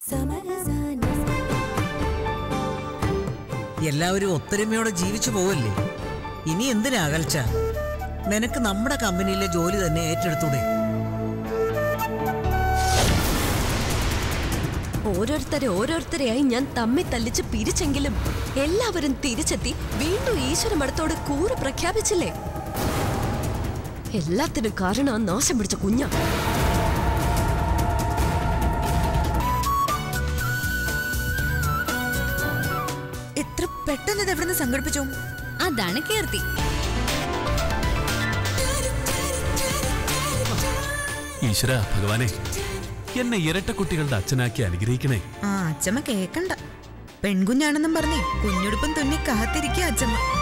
എല്ലാവരും ഒത്തൊരുമയോടെ ജീവിച്ചു പോവല്ലേ ഇനി എന്തിനാ അകൽച്ച നിനക്ക് നമ്മുടെ കമ്പനിയിലെ ജോലി തന്നെ ഏറ്റെടുത്തൂടെ ഓരോരുത്തരെ ഓരോരുത്തരെയായി ഞാൻ തമ്മി തല്ലിച്ച് പിരിച്ചെങ്കിലും എല്ലാവരും തിരിച്ചെത്തി വീണ്ടും ഈശ്വരമടത്തോട് കൂറ് പ്രഖ്യാപിച്ചില്ലേ എല്ലാത്തിനും കാരണം ആ നാശം പിടിച്ച കുഞ്ഞ എത്ര പെട്ടെന്ന് ഇത് എവിടുന്ന് സംഘടിപ്പിച്ചു അതാണ് കീർത്തി ഈശ്വര ഭഗവാനെ എന്നെ ഇരട്ട കുട്ടികളുടെ അച്ഛനാക്കി അനുഗ്രഹിക്കണേ ആ അച്ഛമ്മ കേക്കണ്ട പെൺകുഞ്ഞാണെന്നും പറഞ്ഞേ കുഞ്ഞുടുപ്പും തുന്നി കാത്തിരിക്കുക അച്ഛമ്മ